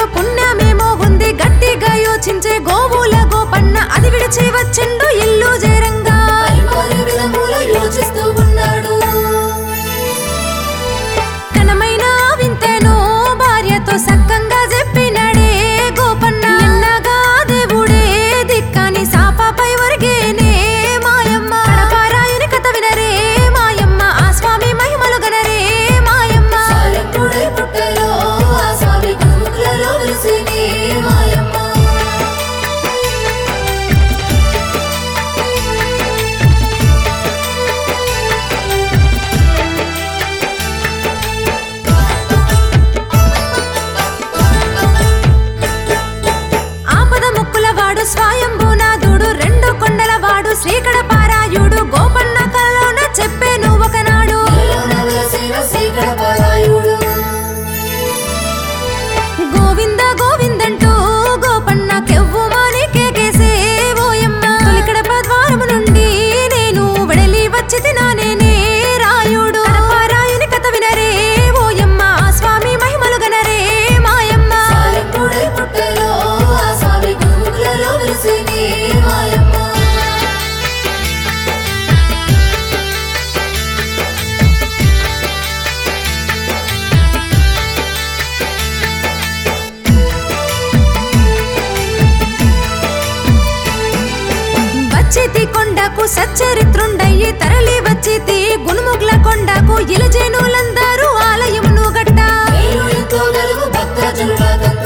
రాయుడు పుణ్యమేమో ఉంది గట్టిగా యోచించే గోవుల గోపన్న అది విడిచి వచ్చిండు ఇల్లు జేరంగా పరిమాణే విధముల యోచిస్తూ ఉన్నాడు ఘనమైన వింతేనో భార్యతో సక్కంగా చెప్పినడే గోపన్న ఎన్నగా దేవుడే దిక్కని సాపాపై ఒరిగేనే మాయమ్మ కడపారాయుని కథ వినరే మాయమ్మ ఆ స్వామి మహిమలు గనరే మాయమ్మ సాయకుడే పుట్టలో ఆ స్వామి గురుముఖులలో వెలిసినే మాయమ్మ ఆపద ముక్కుల వాడు స్వయంభూనాథుడు రెండు కొండల వాడు శ్రీకడ పారాయుడు గోపన్న కలలోన చెప్పేను ఒకనాడు ఇలలోన వెలసిన శ్రీకడపరాయుడు గోవింద గోవిందంటూ గోపన్న కెవ్వు మాని కేకేసే ఓయమ్మ తొలికడ ద్వారము నుండి నేను వెడలి వచ్చి తినానేనే రాయుడు రాయుని కథ వినరే ఓయమ్మ ఆ స్వామి మహిమలు గనరే మాయమ్మ సాయకుడే పుట్టలో ఆ స్వామి గురుముఖులలో వెలిసినే మాయమ్మ వచ్చితి కొండకు సచ్చరిత్రుండయ్యి తరలి వచ్చితి గునుముగ్ల కొండకు ఇలజేనులందరూ ఆలయమును గట్ట నేను ఎంతో గలుగు భక్తజనుల గంగ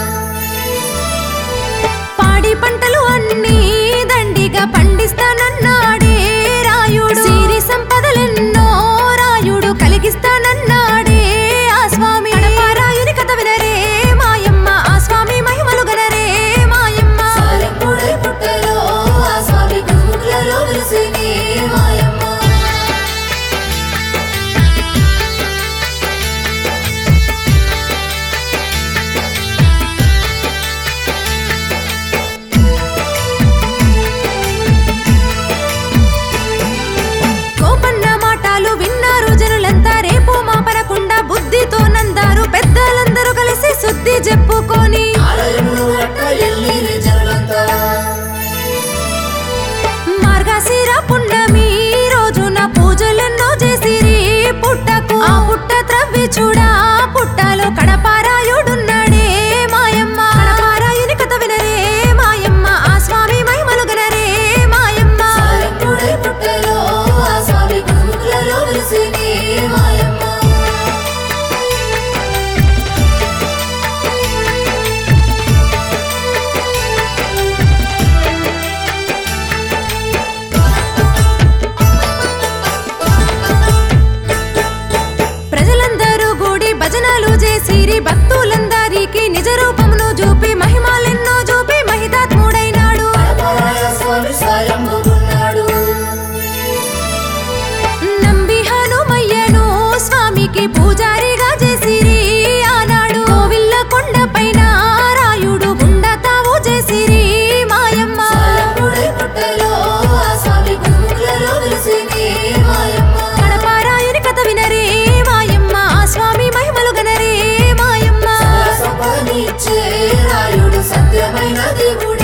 పాడి పంటలు అన్ని దండిగా పండిస్తానన్నాడే రాయుడు సిరి సంపదలెన్నో రాయుడు కలిగిస్తానన్నాడే ఆ స్వామి రాయుని కథ వినరే మాయమ్మ ఆ స్వామి మహిమలు గనరే మాయమ్మ సాయకుడే పుట్టలో ఆ స్వామి గురుముఖులలో వెలిసినే మాయమ్మ గోపన్న మాటలు విన్నారు జనులంతా రేపు మాపనకుండా బుద్ధితో నందారు పెద్దలందరూ కలిసి శుద్ధి చెప్పుకొని ఆలయమును గట్ట ఎల్లిరి జనులంతా మార్గశిర పున్నమి రోజున పూజలెన్నో చేసిరి పుట్టకు ఆ పుట్ట త్రవ్వి చూడా పుట్టలో కడపారాయుడున్నాడే మాయమ్మ కడపారాయుని కథ వినరే మాయమ్మ ఆ స్వామి మహిమలు గనరే మాయమ్మ సాయకుడే పుట్టలో ఆ స్వామి గురుముఖులలో వెలిసినే మాయమ్మ ప్రజలందరూ కూడి భజనలు చేసిరి భక్తులందరికీ నిజ రూపమును చూపి మహిమాలెన్నో చూపి మహితాత్ముడైనాడు పరపరాయ స్వామి స్వయంభున్నాడు నంబి హనుమయ్యను స్వామికి పూజారిగా చేసిరి ఆనాడు కోవిల్ల కొండ పైన రాయుడు గుండ తావు చేసిరి మాయమ్మ సాయకుడే పుట్టలో ఆ స్వామి గురుముఖులలో వెలిసినే మాయమ్మ కడపారాయుని కథ వినరే మాయమ్మ ఆ స్వామి మహిమలు గనరే మాయమ్మ సంపదనిచ్చే రాయుడు సత్యమైన దేవుడే